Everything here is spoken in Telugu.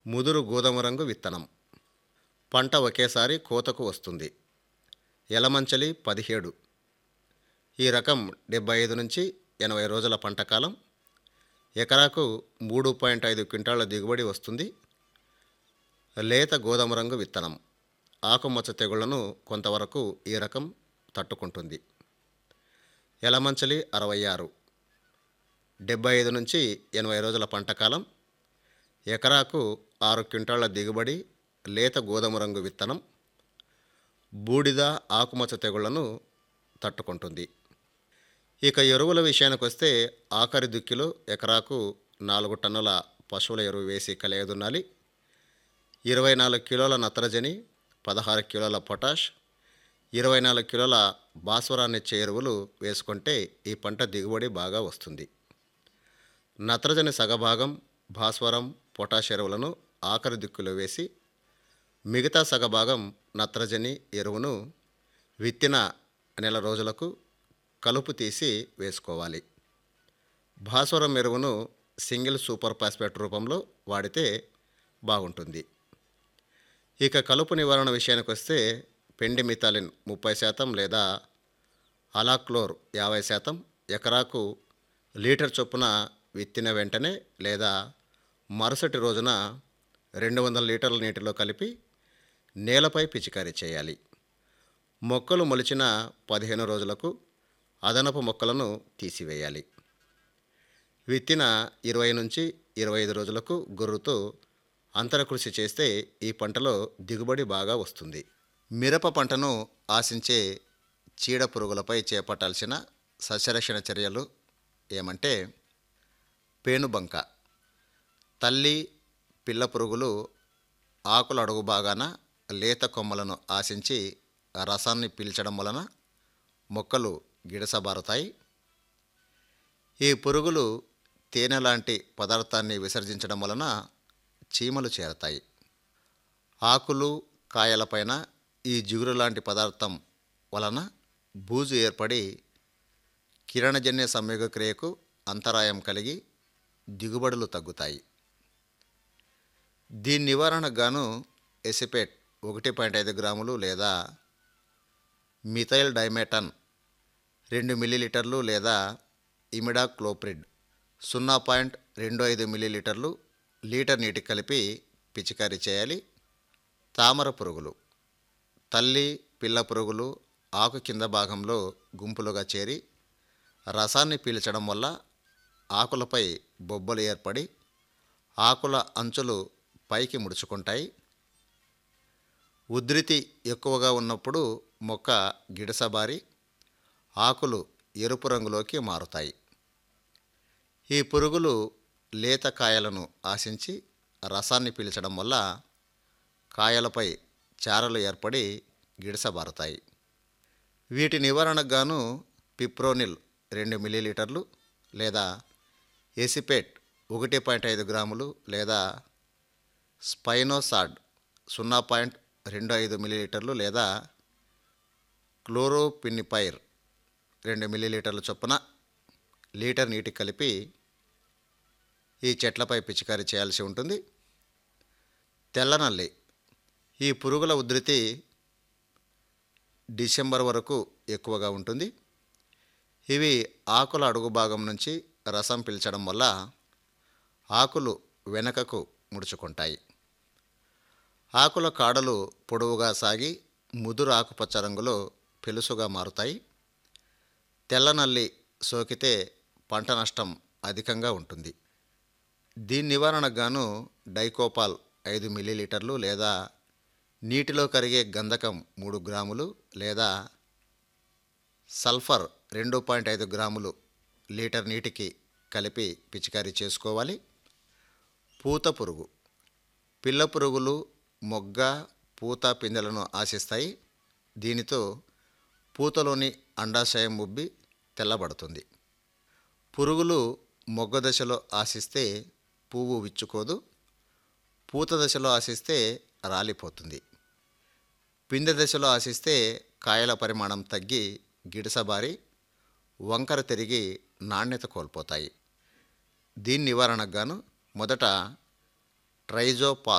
ముదురు గోధుమ రంగు విత్తనం పంట ఒకేసారి కోతకు వస్తుంది ఎలమంచలి పదిహేడు ఈ రకం డెబ్బై ఐదు నుంచి ఎనభై రోజుల పంట కాలం ఎకరాకు మూడు పాయింట్ ఐదు క్వింటాళ్ల దిగుబడి వస్తుంది లేత గోధుమ రంగు విత్తనం ఆకుమచ్చ తెగుళ్లను కొంతవరకు ఈ రకం తట్టుకుంటుంది ఎలమంచలి అరవై ఆరు డెబ్బై ఐదు నుంచి ఎనభై రోజుల పంట కాలం ఎకరాకు ఆరు క్వింటాళ్ల దిగుబడి లేత గోధుమ రంగు విత్తనం బూడిద ఆకుమచ్చ తెగుళ్లను తట్టుకుంటుంది ఇక ఎరువుల విషయానికి వస్తే ఆఖరి దుక్కిలో ఎకరాకు నాలుగు టన్నుల పశువుల ఎరువు వేసి కలియదున్నాలి ఇరవై నాలుగు కిలోల నత్రజని పదహారు కిలోల పొటాష్ ఇరవై నాలుగు కిలోల భాస్వరాన్నిచ్చే ఎరువులు వేసుకుంటే ఈ పంట దిగుబడి బాగా వస్తుంది నత్రజని సగభాగం భాస్వరం పొటాష్ ఎరువులను ఆఖరి దిక్కులో వేసి మిగతా సగభాగం నత్రజని ఎరువును విత్తిన నెల రోజులకు కలుపు తీసి వేసుకోవాలి భాస్వరం ఎరువును సింగిల్ సూపర్ ఫాస్ఫేట్ రూపంలో వాడితే బాగుంటుంది ఇక కలుపు నివారణ విషయానికి వస్తే పెండి మిథాలిన్ ముప్పై శాతం లేదా అలాక్లోర్ యాభై శాతం ఎకరాకు లీటర్ చొప్పున విత్తిన వెంటనే లేదా మరుసటి రోజున రెండు వందల లీటర్ల నీటిలో కలిపి నేలపై పిచికారీ చేయాలి మొక్కలు మొలిచిన పదిహేను రోజులకు అదనపు మొక్కలను తీసివేయాలి విత్తిన ఇరవై నుంచి ఇరవై ఐదు రోజులకు గుర్రుతో అంతర కృషి చేస్తే ఈ పంటలో దిగుబడి బాగా వస్తుంది మిరప పంటను ఆశించే చీడ పురుగులపై చేపట్టాల్సిన సస్యరక్షణ చర్యలు ఏమంటే పేనుబంక తల్లి పిల్ల పురుగులు ఆకుల అడుగు భాగాన లేత కొమ్మలను ఆశించి రసాన్ని పీల్చడం వలన మొక్కలు గిడసబారుతాయి ఈ పురుగులు తేనె లాంటి పదార్థాన్ని విసర్జించడం వలన చీమలు చేరతాయి ఆకులు కాయలపైన ఈ జిగురు లాంటి పదార్థం వలన బూజు ఏర్పడి కిరణజన్య సంయోగ క్రియకు అంతరాయం కలిగి దిగుబడులు తగ్గుతాయి దీని నివారణకు గాను ఎసిపేట్ ఒకటి పాయింట్ ఐదు గ్రాములు లేదా మిథైల్ డైమెటన్ రెండు మిల్లీలీటర్లు లేదా ఇమిడాక్లోప్రిడ్ సున్నా పాయింట్ రెండు ఐదు మిల్లీలీటర్లు లీటర్ నీటికి కలిపి పిచికారీ చేయాలి తామర పురుగులు తల్లి పిల్ల పురుగులు ఆకు కింద భాగంలో గుంపులుగా చేరి రసాన్ని పీల్చడం వల్ల ఆకులపై బొబ్బలు ఏర్పడి ఆకుల అంచులు పైకి ముడుచుకుంటాయి ఉధృతి ఎక్కువగా ఉన్నప్పుడు మొక్క గిడసబారి ఆకులు ఎరుపు రంగులోకి మారుతాయి ఈ పురుగులు లేత కాయలను ఆశించి రసాన్ని పీల్చడం వల్ల కాయలపై చారలు ఏర్పడి గిడసబారుతాయి వీటి నివారణకు గాను పిప్రోనిల్ రెండు మిల్లీలీటర్లు లేదా ఎసిపేట్ ఒకటి పాయింట్ ఐదు గ్రాములు లేదా స్పైనోసాడ్ సున్నా పాయింట్ రెండు ఐదు మిల్లీలీటర్లు లేదా క్లోరోపినిపైర్ రెండు మిల్లీలీటర్ల చొప్పున లీటర్ నీటి కలిపి ఈ చెట్లపై పిచికారీ చేయాల్సి ఉంటుంది తెల్లనల్లి ఈ పురుగుల ఉధృతి డిసెంబర్ వరకు ఎక్కువగా ఉంటుంది ఇవి ఆకుల అడుగు భాగం నుంచి రసం పీల్చడం వల్ల ఆకులు వెనకకు ముడుచుకుంటాయి ఆకుల కాడలు పొడవుగా సాగి ముదురు ఆకుపచ్చ రంగులో పెలుసుగా మారుతాయి తెల్లనల్లి సోకితే పంట నష్టం అధికంగా ఉంటుంది దీని నివారణకు గాను డైకోపాల్ ఐదు మిల్లీలీటర్లు లేదా నీటిలో కరిగే గంధకం మూడు గ్రాములు లేదా సల్ఫర్ రెండు పాయింట్ ఐదు గ్రాములు లీటర్ నీటికి కలిపి పిచికారీ చేసుకోవాలి పూత పురుగు పిల్ల పురుగులు మొగ్గ పూత పిందెలను ఆశిస్తాయి దీనితో పూతలోని అండాశయం ఉబ్బి తెల్లబడుతుంది పురుగులు మొగ్గ దశలో ఆశిస్తే పువ్వు విచ్చుకోదు పూత దశలో ఆశిస్తే రాలిపోతుంది పిందె దశలో ఆశిస్తే కాయల పరిమాణం తగ్గి గిడసబారి వంకర తిరిగి నాణ్యత కోల్పోతాయి దీని నివారణకు గాను మొదట ట్రైజోపాస్